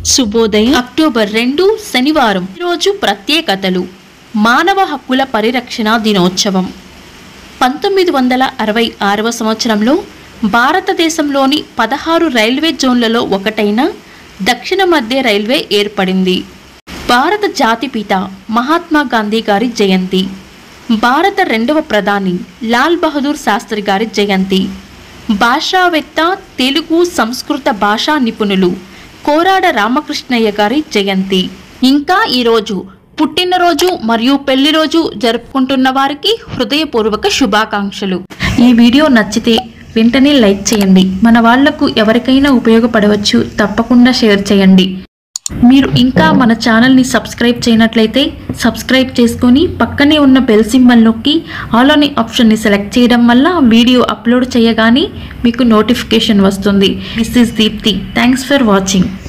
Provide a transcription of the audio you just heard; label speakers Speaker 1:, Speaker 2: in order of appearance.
Speaker 1: శుభోదయం అక్టోబర్ రెండు శనివారం ఈరోజు ప్రత్యేకతలు మానవ హక్కుల పరిరక్షణ దినోత్సవం పంతొమ్మిది వందల అరవై ఆరవ సంవత్సరంలో భారతదేశంలోని పదహారు రైల్వే జోన్లలో ఒకటైన దక్షిణ మధ్య రైల్వే ఏర్పడింది భారత జాతిపిత మహాత్మా గాంధీ గారి జయంతి భారత రెండవ ప్రధాని లాల్ బహదూర్ శాస్త్రి గారి జయంతి భాషావేత్త తెలుగు సంస్కృత భాషా నిపుణులు కోరాడ రామకృష్ణయ్య గారి జయంతి ఇంకా ఈరోజు పుట్టినరోజు మరియు పెళ్లి రోజు జరుపుకుంటున్న వారికి హృదయపూర్వక శుభాకాంక్షలు ఈ వీడియో నచ్చితే వెంటనే లైక్ చేయండి మన వాళ్లకు ఎవరికైనా ఉపయోగపడవచ్చు తప్పకుండా షేర్ చేయండి మీరు ఇంకా మన ఛానల్ని సబ్స్క్రైబ్ చేయనట్లయితే సబ్స్క్రైబ్ చేసుకొని పక్కనే ఉన్న బెల్ సింబల్ నొక్కి ఆల్ అనే ఆప్షన్ని సెలెక్ట్ చేయడం వల్ల వీడియో అప్లోడ్ చేయగానే మీకు నోటిఫికేషన్ వస్తుంది this is Deepti thanks for watching